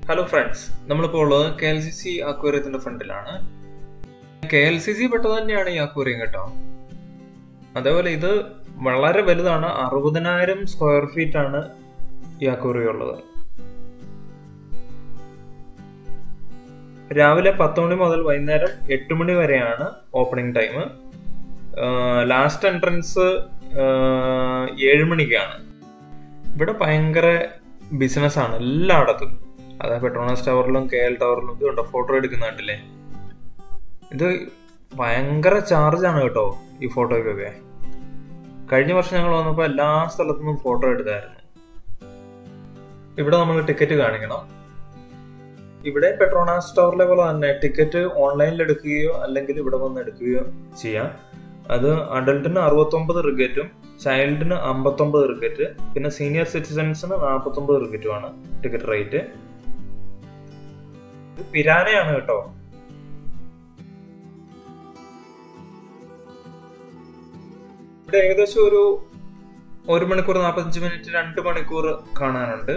Hello friends നമ്മളിപ്പോൾ ഉള്ളത് K L C C അക്വേറിയത്തിന്റെ ഫ്രണ്ടിലാണ് കെ എൽ സി സി പെട്ടത് തന്നെയാണ് ഈ അക്വേറിയം കേട്ടോ അതേപോലെ ഇത് വളരെ വലുതാണ് അറുപതിനായിരം സ്ക്വയർ ഫീറ്റ് ആണ് ഈ അക്വേറിയം ഉള്ളത് രാവിലെ പത്ത് മണി മുതൽ വൈകുന്നേരം എട്ട് മണി വരെയാണ് ഓപ്പണിംഗ് ടൈം ലാസ്റ്റ് എൻട്രൻസ് ഏഴ് മണിക്കാണ് ഇവിടെ ഭയങ്കര ബിസിനസ്സാണ് എല്ലായിടത്തും അതാ പെട്രോണസ് ടവറിലും കെ എൽ ടവറിലും ഇതുണ്ടോ ഫോട്ടോ എടുക്കുന്ന കണ്ടില്ലേ ഇത് ഭയങ്കര ചാർജാണ് കേട്ടോ ഈ ഫോട്ടോയ്ക്കൊക്കെ കഴിഞ്ഞ വർഷം ഞങ്ങൾ വന്നപ്പോൾ എല്ലാ സ്ഥലത്തു നിന്നും ഫോട്ടോ എടുത്തായിരുന്നു ഇവിടെ നമ്മൾ ടിക്കറ്റ് കാണിക്കണം ഇവിടെ പെട്രോണാസ് ടവറിലെ പോലെ തന്നെ ടിക്കറ്റ് ഓൺലൈനിൽ എടുക്കുകയോ അല്ലെങ്കിൽ ഇവിടെ വന്ന് എടുക്കുകയോ ചെയ്യാം അത് അഡൽട്ടിന് അറുപത്തൊമ്പത് റിഗറ്റും ചൈൽഡിന് അമ്പത്തൊമ്പത് റിഗറ്റ് പിന്നെ സീനിയർ സിറ്റിസൺസിന് നാൽപ്പത്തൊമ്പത് റിഗറ്റുമാണ് ടിക്കറ്റ് റേറ്റ് ഇത് പിരാനയാണ് കേട്ടോ ഇവിടെ ഏകദേശം ഒരു ഒരു മണിക്കൂർ നാൽപ്പത്തഞ്ച് മിനിറ്റ് രണ്ട് മണിക്കൂർ കാണാനുണ്ട്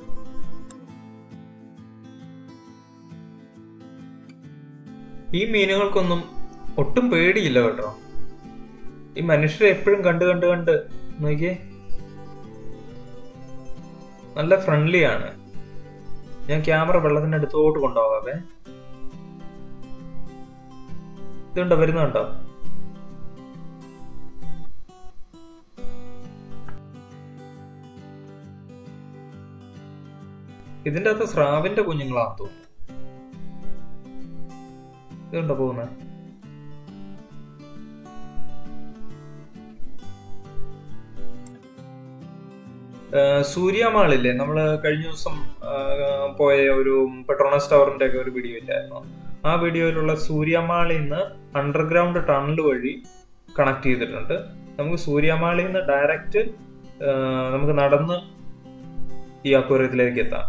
ഈ മീനുകൾക്കൊന്നും ഒട്ടും പേടിയില്ല കേട്ടോ ഈ മനുഷ്യരെ എപ്പോഴും കണ്ട് കണ്ട് കണ്ട് നോക്കിയേ നല്ല ഫ്രണ്ട്ലി ആണ് ഞാൻ ക്യാമറ വെള്ളത്തിന്റെ അടുത്തോട്ട് കൊണ്ടുപോകാവേ ഇതുണ്ടോ വരുന്നുണ്ടോ ഇതിന്റെ അകത്ത് സ്രാവിന്റെ കുഞ്ഞുങ്ങളാന്ന് തോന്നുന്നു ഇതുണ്ടോ പോകുന്നത് സൂര്യമാളില്ലേ നമ്മൾ കഴിഞ്ഞ ദിവസം പോയ ഒരു പെട്രോണസ് ടവറിന്റെ ഒക്കെ ഒരു വീഡിയോ ഇല്ലായിരുന്നു ആ വീഡിയോയിലുള്ള സൂര്യമാളിൽ നിന്ന് അണ്ടർഗ്രൗണ്ട് ടണൽ വഴി കണക്ട് ചെയ്തിട്ടുണ്ട് നമുക്ക് സൂര്യമാളിൽ നിന്ന് ഡയറക്റ്റ് നമുക്ക് നടന്ന് ഈ അക്വേറിയത്തിലേക്ക് എത്താം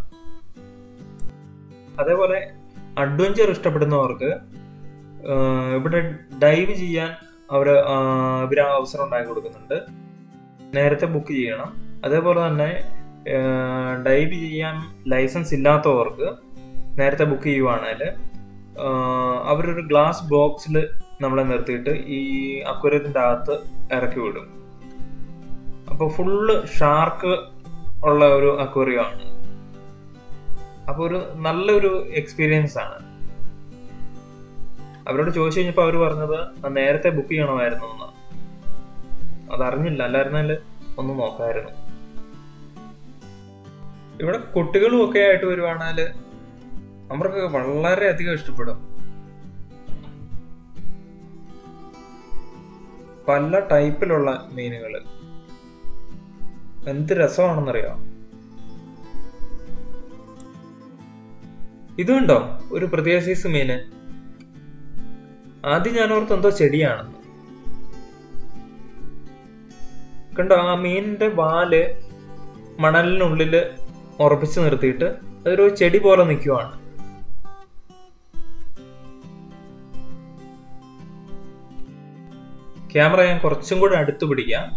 അതേപോലെ അഡ്വഞ്ചർ ഇഷ്ടപ്പെടുന്നവർക്ക് ഇവിടെ ഡൈവ് ചെയ്യാൻ അവർ ഇവർ അവസരം ഉണ്ടാക്കി കൊടുക്കുന്നുണ്ട് നേരത്തെ ബുക്ക് ചെയ്യണം അതേപോലെ തന്നെ ഡൈവ് ചെയ്യാൻ ലൈസൻസ് ഇല്ലാത്തവർക്ക് നേരത്തെ ബുക്ക് ചെയ്യുവാണെങ്കിൽ അവരൊരു ഗ്ലാസ് ബോക്സിൽ നമ്മളെ നിർത്തിയിട്ട് ഈ അക്വരത്തിൻ്റെ അകത്ത് ഇറക്കി വിടും അപ്പോൾ ഫുള്ള് ഷാർക്ക് ഉള്ള ഒരു അക്വറിയമാണ് അപ്പോൾ ഒരു നല്ലൊരു എക്സ്പീരിയൻസ് ആണ് അവരോട് ചോദിച്ചു കഴിഞ്ഞപ്പോൾ അവർ പറഞ്ഞത് നേരത്തെ ബുക്ക് ചെയ്യണമായിരുന്നു എന്ന് അതറിഞ്ഞില്ല അല്ലായിരുന്നാൽ ഒന്ന് നോക്കായിരുന്നു ഇവിടെ കുട്ടികളും ഒക്കെ ആയിട്ട് വരുവാണെങ്കിൽ അവർക്കൊക്കെ വളരെ അധികം ഇഷ്ടപ്പെടും പല ടൈപ്പിലുള്ള മീനുകൾ എന്ത് രസമാണെന്നറിയാം ഇതുണ്ടോ ഒരു പ്രത്യേക സൈസ് മീന് ആദ്യം ഞാൻ ഓർത്ത് എന്തോ ചെടിയാണെന്ന് കണ്ടോ ആ മീനിന്റെ വാല് മണലിനുള്ളില് ഉറപ്പിച്ചു നിർത്തിയിട്ട് അതൊരു ചെടി പോലെ നിൽക്കുവാണ് ക്യാമറ ഞാൻ കുറച്ചും കൂടെ അടുത്ത് പിടിക്കാം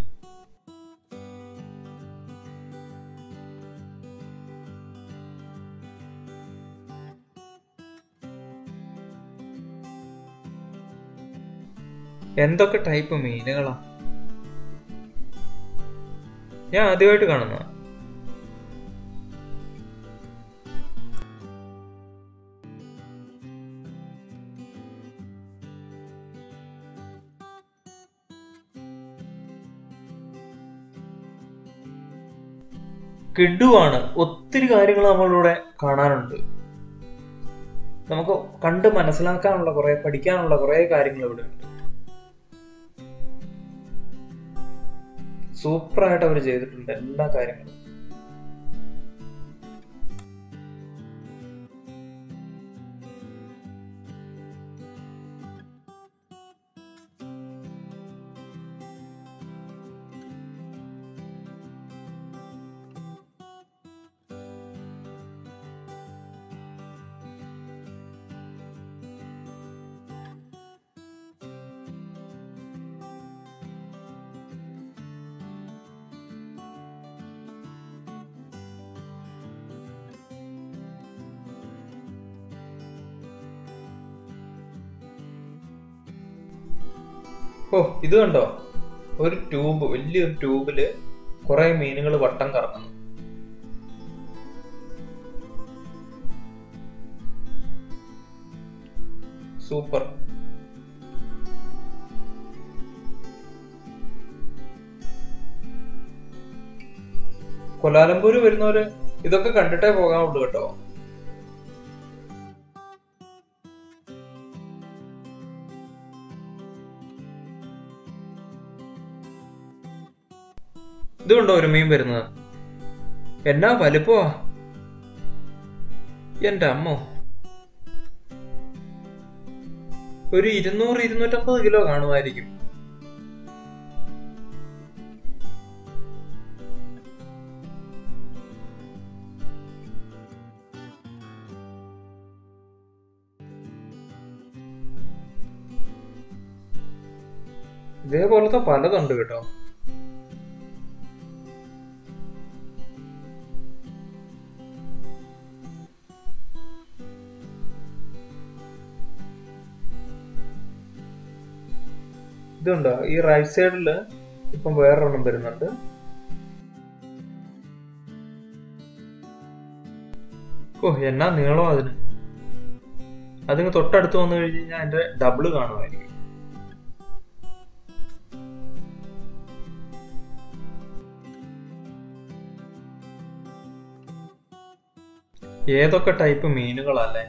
എന്തൊക്കെ ടൈപ്പ് മീനുകളാ ഞാൻ ആദ്യമായിട്ട് കാണുന്ന കിഡുവാണ് ഒത്തിരി കാര്യങ്ങൾ നമ്മളിവിടെ കാണാനുണ്ട് നമുക്ക് കണ്ട് മനസ്സിലാക്കാനുള്ള കുറെ പഠിക്കാനുള്ള കുറെ കാര്യങ്ങൾ ഇവിടെ ഉണ്ട് സൂപ്പറായിട്ട് അവർ ചെയ്തിട്ടുണ്ട് എല്ലാ കാര്യങ്ങളും ഓ ഇത് കണ്ടോ ഒരു ട്യൂബ് വലിയൊരു ട്യൂബില് കുറെ മീനുകൾ വട്ടം കറങ്ങുന്നു സൂപ്പർ കൊലാലംപൂര് വരുന്നവര് ഇതൊക്കെ കണ്ടിട്ടേ പോകാവുള്ളൂ കേട്ടോ ഇതുണ്ടോ ഒരു മീൻ വരുന്നത് എന്നാ വലുപ്പമാ എന്റെ അമ്മോ ഒരു ഇരുന്നൂറ് ഇരുന്നൂറ്റമ്പത് കിലോ കാണുമായിരിക്കും ഇതേപോലത്തെ പലതുണ്ട് കേട്ടോ ഇതുണ്ടോ ഈ റൈറ്റ് സൈഡില് ഇപ്പം വേറൊരെണ്ണം വരുന്നുണ്ട് ഓ എന്നാ നീളം അതിന് അതിന് തൊട്ടടുത്ത് വന്നു കഴിഞ്ഞ് കഴിഞ്ഞാൽ അതിന്റെ ഡബിള് കാണുമായിരിക്കും ഏതൊക്കെ ടൈപ്പ് മീനുകളല്ലേ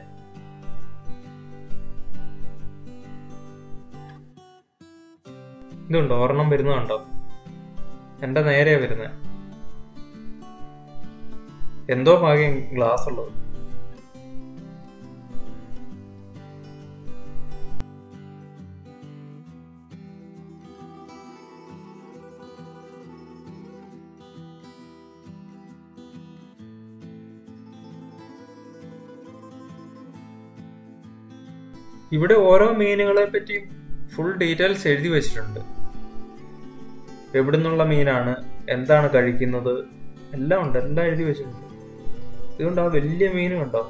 ഇതുണ്ടോ ഒരെണ്ണം വരുന്നത് കണ്ടോ എന്റെ നേരെയാ വരുന്നത് എന്തോ ഭാഗ്യം ഗ്ലാസ് ഉള്ളത് ഇവിടെ ഓരോ മീനുകളെ പറ്റി ഫുൾ ഡീറ്റെയിൽസ് എഴുതി വെച്ചിട്ടുണ്ട് എവിടുന്നുള്ള മീനാണ് എന്താണ് കഴിക്കുന്നത് എല്ലാം ഉണ്ട് എല്ലാം എഴുതി വെച്ചിട്ടുണ്ട് ഇതുകൊണ്ട് ആ വലിയ മീനും ഉണ്ടോ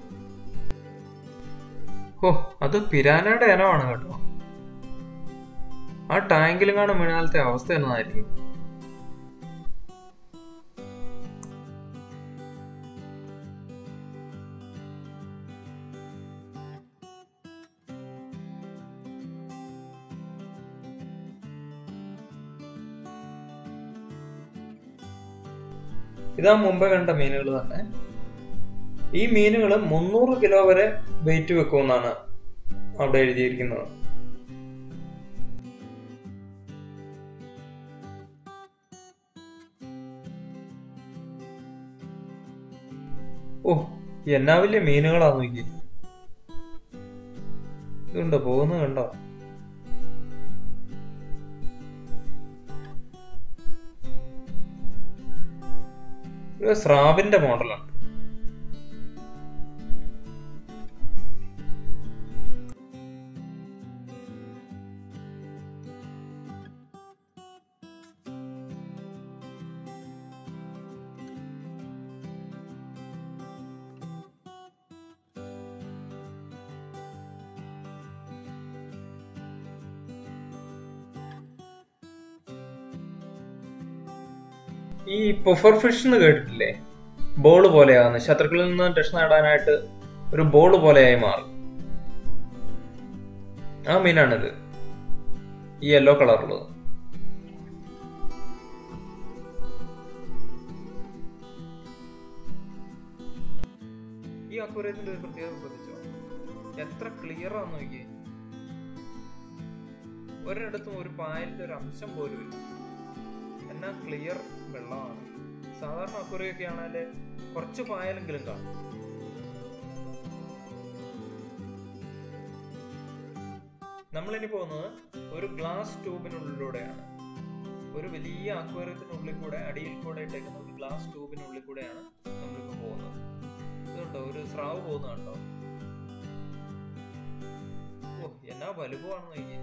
ഓ അത് പിരാനയുടെ ഇനമാണ് കേട്ടോ ആ ടാങ്കിലും കാണും വീണാലത്തെ അവസ്ഥ എന്നതായിരിക്കും ഇതാ മുമ്പേ കണ്ട മീനുകൾ തന്നെ ഈ മീനുകൾ മുന്നൂറ് കിലോ വരെ വെയിറ്റ് വെക്കുമെന്നാണ് അവിടെ എഴുതിയിരിക്കുന്നത് ഓ എന്നാ വലിയ മീനുകളാ നോക്കി ഇതുണ്ടോ പോകുന്നത് കണ്ടോ ഒരു സ്രാവിന്റെ മോഡലാണ് ഈ പൊഫർ ഫിഷ് എന്ന് കേട്ടിട്ടില്ലേ ബോൾ പോലെയാകുന്നു ശത്രുക്കളിൽ നിന്ന് രക്ഷ നേടാനായിട്ട് ഒരു ബോൾ പോലെയായി മാറും ആ മീനാണിത് ഈ യെല്ലോ കളറുള്ളത് ഈ അക്വറിയത്തിന്റെ ഒരു പ്രത്യേകത ശ്രദ്ധിച്ചോ എത്ര ക്ലിയർ ആണെന്ന് നോക്കിയേ ഒരിടത്തും ഒരു പായലിന്റെ ഒരു അംശം പോലും ഇല്ല എന്നാ ക്ലിയർ വെള്ളമാണ് സാധാരണ അക്വറിയൊക്കെ ആണെങ്കിൽ കുറച്ച് പായലെങ്കിലും കാണും നമ്മളിനി പോകുന്നത് ഒരു ഗ്ലാസ് ട്യൂബിനുള്ളിലൂടെയാണ് ഒരു വലിയ അക്വേറിയത്തിനുള്ളിൽ കൂടെ അടിയിൽ കൂടെ ഇട്ടേക്കുന്ന ഒരു ഗ്ലാസ് ട്യൂബിനുള്ളിൽ കൂടെയാണ് നമ്മളിപ്പോ പോകുന്നത് ഇതുണ്ടോ ഒരു സ്രാവ് പോകുന്നുണ്ടോ ഓ എന്നാ വലുപ്പമാണെന്ന് നോക്കി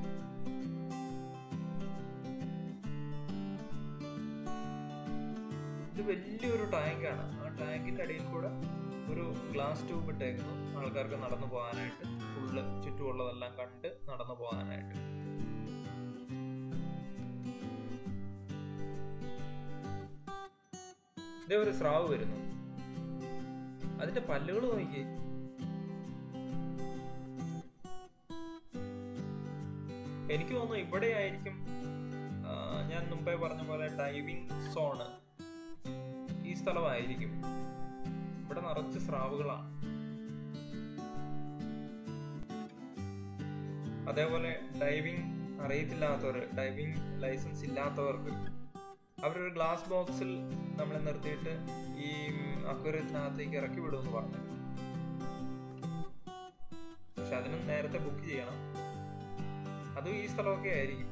ഇത് വലിയൊരു ടാങ്കാണ് ആ ടാങ്കിന്റെ അടിയിൽ കൂടെ ഒരു ഗ്ലാസ് ട്യൂബ് ഇട്ടേക്കുന്നു ആൾക്കാർക്ക് നടന്നു പോകാനായിട്ട് ഫുള്ള് ചുറ്റുമുള്ളതെല്ലാം കണ്ട് നടന്നു പോകാനായിട്ട് ഇതേ ഒരു സ്രാവ് വരുന്നു അതിന്റെ പല്ലുകൾ നോക്കിയേ എനിക്ക് തോന്നുന്നു ഇവിടെ ആയിരിക്കും ആ, ഞാൻ മുമ്പേ പറഞ്ഞ പോലെ ഡൈവിംഗ് സോണ് ഈ സ്ഥലമായിരിക്കും ഇവിടെ നിറച്ച് സ്രാവുകളാണ് അതേപോലെ ഡൈവിംഗ് അറിയത്തില്ലാത്തവർ ഡൈവിംഗ് ലൈസൻസ് ഇല്ലാത്തവർക്ക് അവരൊരു ഗ്ലാസ് ബോക്സിൽ നമ്മളെ നിർത്തിയിട്ട് ഈ അക്വരത്തിനകത്തേക്ക് ഇറക്കി വിടുമെന്ന് പറഞ്ഞു പക്ഷെ അതിന് നേരത്തെ ബുക്ക് ചെയ്യണം അതും ഈ സ്ഥലമൊക്കെ ആയിരിക്കും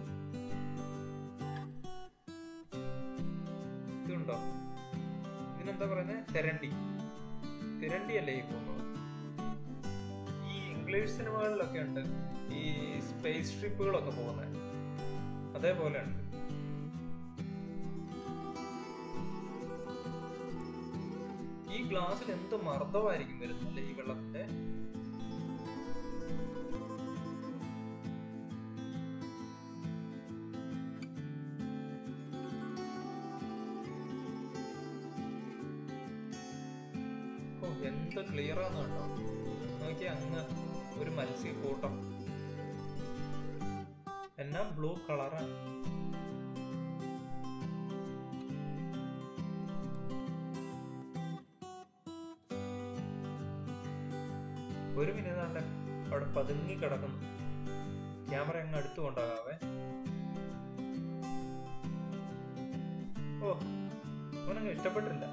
ഇതുണ്ടോ ഇതിനെന്താ പറയുന്നത് തെരണ്ടി തിരണ്ടി അല്ലേ ഈ പോകുന്നത് ഈ ഇംഗ്ലീഷ് സിനിമകളിലൊക്കെ ഉണ്ട് ഈ സ്പേസ് ട്രിപ്പുകളൊക്കെ പോകുന്നത് അതേപോലെ ഉണ്ട് ഈ ഗ്ലാസ്സിൽ എന്ത് മർദ്ദമായിരിക്കും വരുന്നല്ലേ ഈ വെള്ളത്തിന്റെ ഓ എന്ത് ക്ലിയർ ആന്ന് കണ്ടോ നോക്കി അങ്ങ് ഒരു മത്സ്യക്കൂട്ടം എന്നാ ബ്ലൂ കളറാണ് ഒരു മിനിറ്റ് താണ്ടെ അവിടെ പതുങ്ങി കിടക്കുന്നു ക്യാമറ അങ്ങ് അടുത്ത് കൊണ്ടാകാവേ ഓ അവനങ്ങ് ഇഷ്ടപ്പെട്ടില്ല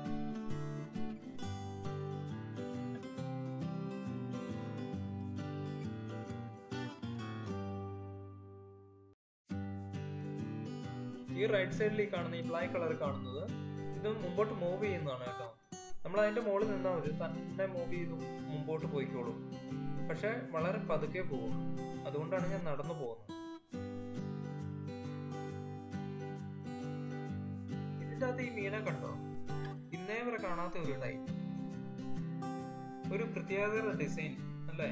ഈ റൈറ്റ് സൈഡിൽ ഈ കാണുന്ന ഈ ബ്ലാക്ക് കളർ കാണുന്നത് ഇത് മുമ്പോട്ട് മൂവ് ചെയ്യുന്നതാണ് കേട്ടോ നമ്മൾ അതിന്റെ മുകളിൽ നിന്നാൽ മതി തന്നെ മൂവ് ചെയ്ത് മുമ്പോട്ട് പോയിക്കോളും പക്ഷെ വളരെ പതുക്കെ പോകുള്ളൂ അതുകൊണ്ടാണ് ഞാൻ നടന്നു പോകുന്നത് ഇതിൻ്റെ അകത്ത് ഈ മീനെ കണ്ടോ ഇന്നേ വരെ കാണാത്ത ഒരു ടൈപ്പ് ഒരു പ്രത്യേക ഡിസൈൻ അല്ലേ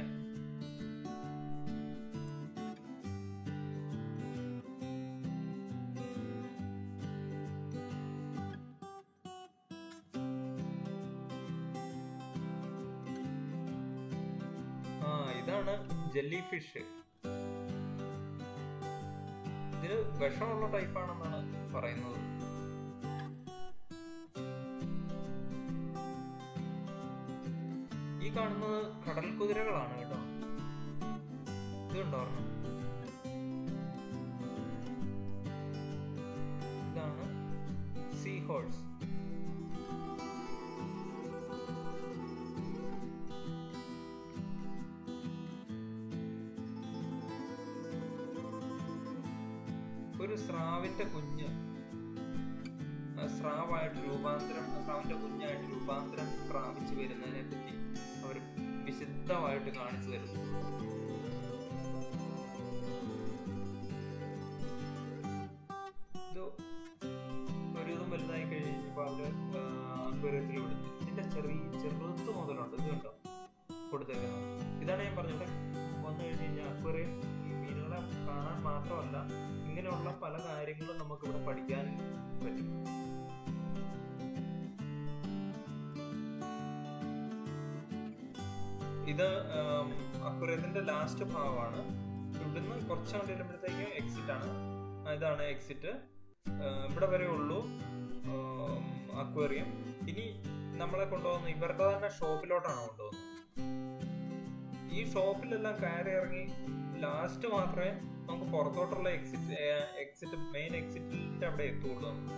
ആ ഇതാണ് ജെല്ലി ഫിഷ് ഇതിന് വിഷമുള്ള ടൈപ്പാണെന്നാണ് പറയുന്നത് ഈ കാണുന്നത് കടൽ കുതിരകളാണ് കേട്ടോ ഇത് കണ്ടോ ഒരെണ്ണം? ഇതാണ് സീ ഹോഴ്സ് ഒരു സ്രാവിന്റെ കുഞ്ഞ് ആ സ്രാവായിട്ട് രൂപാന്തരം ആ സ്രാവിന്റെ കുഞ്ഞായിട്ട് രൂപാന്തരം പ്രാപിച്ചു വരുന്നതിനെ പറ്റി അവർ വിശദമായിട്ട് കാണിച്ചു തരുന്നു ഇത് ഒരുവിധം വലുതായി കഴിഞ്ഞപ്പോൾ അവര് അക്വേറിയത്തിൽ വിടുന്നു ഇതിന്റെ ചെറിയ ചെറുത്ത് മുതലുണ്ട് ഇത് കണ്ടോ കൊടുത്തേക്കുന്നത് ഇതാണ് ഞാൻ പറഞ്ഞത് വന്നു കഴിഞ്ഞ് കഴിഞ്ഞാൽ അക്വേറിയം ഈ മീനുകളെ കാണാൻ മാത്രമല്ല ഇങ്ങനെയുള്ള പല കാര്യങ്ങളും നമുക്ക് ഇവിടെ പഠിക്കാൻ പറ്റും ഇത് അക്വറിയത്തിന്റെ ലാസ്റ്റ് ഭാഗമാണ് ഇവിടുന്ന് കുറച്ചങ്ങോട്ട് വരുമ്പോഴത്തേക്ക് എക്സിറ്റ് ആണ് ആ, ഇതാണ് എക്സിറ്റ് ഇവിടെ വരെ ഉള്ളൂ അക്വേറിയം ഇനി നമ്മളെ കൊണ്ടുപോകുന്ന ഇവരുടെ തന്നെ ഷോപ്പിലോട്ടാണ് കൊണ്ടുപോകുന്നത് ഈ ഷോപ്പിലെല്ലാം കയറി ഇറങ്ങി ലാസ്റ്റ് മാത്രമേ നമുക്ക് പുറത്തോട്ടുള്ള എക്സിറ്റ് എക്സിറ്റ് മെയിൻ എക്സിറ്റിന്റെ അവിടെ എത്തുള്ളൂ നമുക്ക്.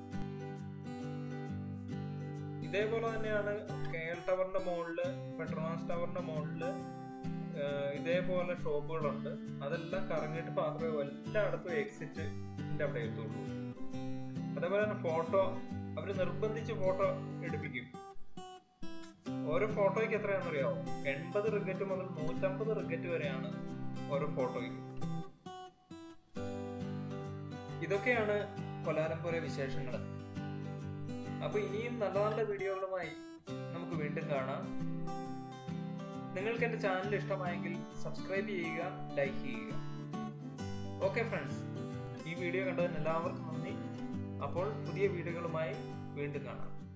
ഇതേപോലെ തന്നെയാണ് കെ എൽ ടവറിന്റെ മുകളില് പെട്രോമാസ് ടവറിന്റെ മുകളില് ഇതേപോലെ ഷോപ്പുകളുണ്ട് അതെല്ലാം കറങ്ങിയിട്ട് മാത്രമേ എല്ലായിടത്തും എക്സിറ്റിന്റെ അവിടെ എത്തുള്ളൂ അതേപോലെ തന്നെ ഫോട്ടോ അവര് നിർബന്ധിച്ച് ഫോട്ടോ എടുപ്പിക്കും ഓരോ ഫോട്ടോയ്ക്ക് എത്രയാണെന്നറിയാമോ എൺപത് റിഗറ്റ് മുതൽ നൂറ്റമ്പത് റിഗറ്റ് വരെയാണ് ഓരോ ഫോട്ടോയ്ക്ക് ഇതൊക്കെയാണ് കൊലാലംപുര വിശേഷങ്ങൾ അപ്പൊ ഇനിയും നല്ല നല്ല വീഡിയോകളുമായി നമുക്ക് വീണ്ടും കാണാം നിങ്ങൾക്ക് എന്റെ ചാനൽ ഇഷ്ടമായെങ്കിൽ സബ്സ്ക്രൈബ് ചെയ്യുക ലൈക്ക് ചെയ്യുക ഓക്കെ ഫ്രണ്ട്സ് ഈ വീഡിയോ കണ്ടതിന് എല്ലാവർക്കും നന്ദി അപ്പോൾ പുതിയ വീഡിയോകളുമായി വീണ്ടും കാണാം